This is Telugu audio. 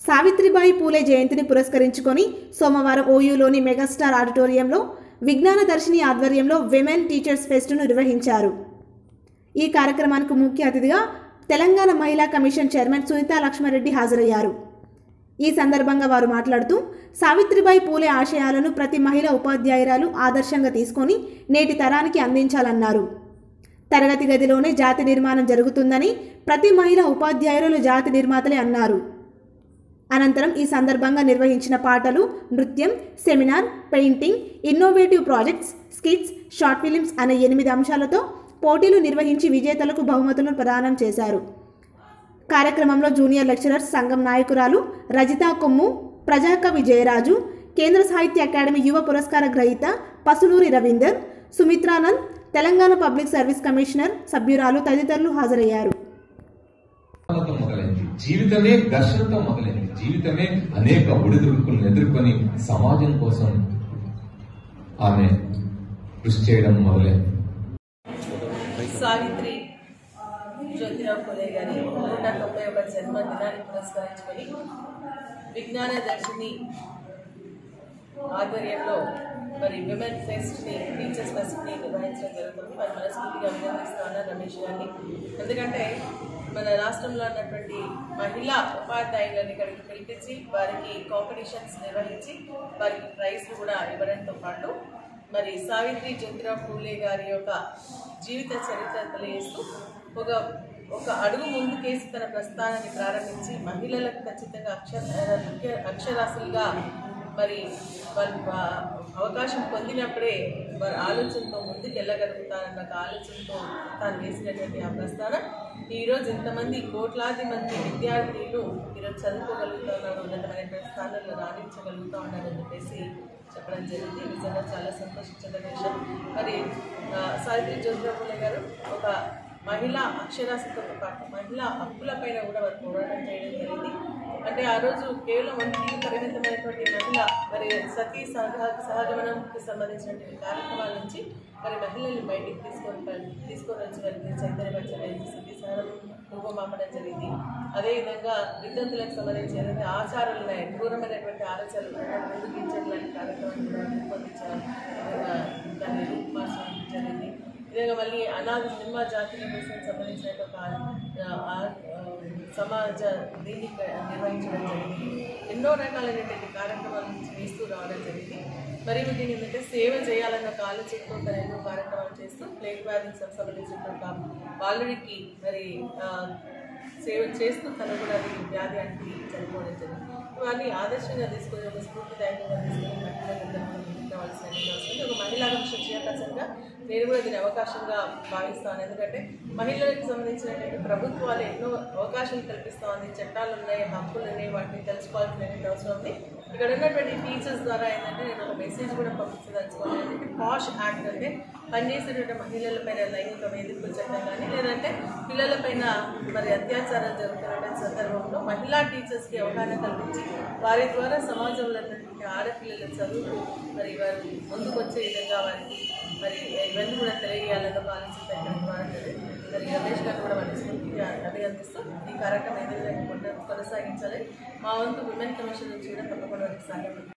సావిత్రిబాయి పూలే జయంతిని పురస్కరించుకొని సోమవారం ఓయూలోని మెగాస్టార్ ఆడిటోరియంలో విజ్ఞాన దర్శిని ఆధ్వర్యంలో విమెన్ టీచర్స్ ఫెస్ట్ను నిర్వహించారు ఈ కార్యక్రమానికి ముఖ్య అతిథిగా తెలంగాణ మహిళా కమిషన్ చైర్మన్ సునీతా లక్ష్మారెడ్డి హాజరయ్యారు ఈ సందర్భంగా వారు మాట్లాడుతూ సావిత్రిబాయి పూలే ఆశయాలను ప్రతి మహిళ ఉపాధ్యాయురాలు ఆదర్శంగా తీసుకొని నేటి తరానికి అందించాలన్నారు తరగతి గదిలోనే జాతి నిర్మాణం జరుగుతుందని ప్రతి మహిళ ఉపాధ్యాయురాలు జాతి నిర్మాతలే అన్నారు అనంతరం ఈ సందర్భంగా నిర్వహించిన పాటలు నృత్యం seminar painting innovative projects skits short films అనే ఎనిమిది అంశాలతో పోటీలు నిర్వహించి విజేతలకు బహుమతులను ప్రదానం చేశారు కార్యక్రమంలో జూనియర్ లెక్చరర్స్ సంఘం నాయకురాలు రజితా కొమ్ము ప్రజాకవి జయరాజు కేంద్ర సాహిత్య అకాడమీ యువ పురస్కార గ్రహీత Pasunoori Ravinder Sumitranand Telangana public service commissioner సభ్యురాలు తదితరులు హాజరయ్యారు ఘర్షణతో మొదలైంది జీవితమే ఘర్షణతో మొదలైంది జీవితమే అనేక ఒడిదుడుకులను ఎదుర్కొని సమాజం కోసం ఆమె కృషి చేయడం మొదలైంది సావిత్రి జ్యోతిరావు ఫులే గారి నూట తొంభై ఒక జన్మదినాన్ని పురస్కరించుకొని విజ్ఞాన దర్శిని ఆధ్వర్యంలో మరి విమెన్ ఫెస్ట్ని టీచర్స్ ఫెస్ట్ని నిర్వహించడం జరుగుతుంది మరి మనస్ఫూర్తిగా అభినందిస్తాను రమేష్ గారిని ఎందుకంటే మన రాష్ట్రంలో ఉన్నటువంటి మహిళా ఉపాధ్యాయులను ఇక్కడికి పిలిపించి వారికి కాంపిటీషన్స్ నిర్వహించి వారికి ప్రైజ్లు కూడా ఇవ్వడంతో పాటు మరి సావిత్రి జ్యోతిరావు పూలే గారి యొక్క జీవిత చరిత్ర తెలియజేస్తూ ఒక ఒక అడుగు ముందుకేసి తన ప్రస్థానాన్ని ప్రారంభించి మహిళలకు ఖచ్చితంగా అక్షర ముఖ్య అక్షరాస్యులుగా మరి వాళ్ళు ఆ అవకాశం పొందినప్పుడే వారి ఆలోచనతో ముందుకు వెళ్ళగలుగుతారన్న ఒక ఆలోచనతో తాను వేసినటువంటి ఆ ప్రస్థానం ఈరోజు ఇంతమంది కోట్లాది మంది విద్యార్థులు ఈరోజు చదువుకోగలుగుతున్నారు ఉన్నతమైనటువంటి స్థానంలో రాణించగలుగుతా ఉన్నారని చెప్పేసి చెప్పడం జరిగింది నిజంగా చాలా సంతోషించదగ్గ విషయం మరి ఆ, సావిత్రి జ్యోతిరావు గారు ఒక మహిళా అక్షరాస్యతతో పాటు మహిళా హక్కులపైన కూడా వారు పోరాటం చేయడం జరిగింది అంటే ఆ రోజు కేవలం ఒంటికి పరిమితమైనటువంటి మహిళ మరి సతీ సహ సహగమనంకి సంబంధించినటువంటి కార్యక్రమాల నుంచి మరి మహిళల్ని బయటికి తీసుకొని తీసుకొని వచ్చి వారికి చైతన్యపరచడం సతీ సహనం రూపమాపడం జరిగింది అదేవిధంగా విద్యార్థులకు సంబంధించి ఏదైతే ఆచారాలు ఉన్నాయి క్రూరమైనటువంటి ఆలోచనలు ఉన్నాయి, ముందుకు ఇచ్చడం లాంటి కార్యక్రమాన్ని కూడా రూపొందించారు విధంగా దాన్ని రూపుమార్చడం జరిగింది విధంగా మళ్ళీ అనాథ సినిమా జాతీయ కోసం సంబంధించిన ఒక ఆ, ఆ, ఆ, సమాజ దీన్ని నిర్వహించడం జరిగింది ఎన్నో రకాలైనటువంటి కార్యక్రమాల నుంచి వేస్తూ రావడం జరిగింది మరి దీని ఏంటంటే సేవ చేయాలన్న ఒక ఆలోచనతో తన ఎన్నో కార్యక్రమాలు చేస్తూ ప్లేగ్ వ్యాధికి సంబంధించినటువంటి బాలుడికి మరి ఆ, సేవ చేస్తూ తను కూడా అది వ్యాధి అంటే చనిపోవడం జరిగింది ఇవన్నీ ఆదర్శంగా తీసుకొని ఒక స్ఫూర్తిదాయకంగా తీసుకొని మహిళలందరూ కూడా ముందుకు రావాల్సిన అవసరం ఒక మహిళా కమిషన్ చైర్పర్సన్గా నేను కూడా దీని అవకాశంగా భావిస్తాను ఎందుకంటే మహిళలకు సంబంధించినటువంటి ప్రభుత్వాలు ఎన్నో అవకాశాలు కల్పిస్తా ఉంది చట్టాలు ఉన్నాయి హక్కులు ఉన్నాయి వాటిని తెలుసుకోవాల్సిన అవసరం ఉంది ఇక్కడ ఉన్నటువంటి టీచర్స్ ద్వారా ఏంటంటే నేను ఒక మెసేజ్ కూడా పంపించదలుచుకోవాలి ఏంటంటే పాష్ యాక్ట్ అంటే పనిచేసేటువంటి మహిళలపైన లైంగిక వేధింపుల చట్టం కానీ లేదంటే పిల్లలపైన మరి అత్యాచారాలు జరుగుతున్నటువంటి సందర్భంలో మహిళా టీచర్స్కి అవగాహన కల్పించి వారి ద్వారా సమాజంలో ఉన్నటువంటి ఆడపిల్లల చదువుకు మరి వారు ముందుకు వచ్చే విధంగా వారికి మరి ఇవన్నీ కూడా తెలియజేయాలని ఒక ఆలోచన పెట్టడం బాగుంటుంది మరి రమేష్ గారు కూడా వారి స్ఫూర్తిగా అభినందిస్తూ ఈ కార్యక్రమం ఏదైనా కొనసాగించాలి మా వంతు విమెన్ కమిషన్ నుంచి కూడా తప్పకుండా వారికి సహాయం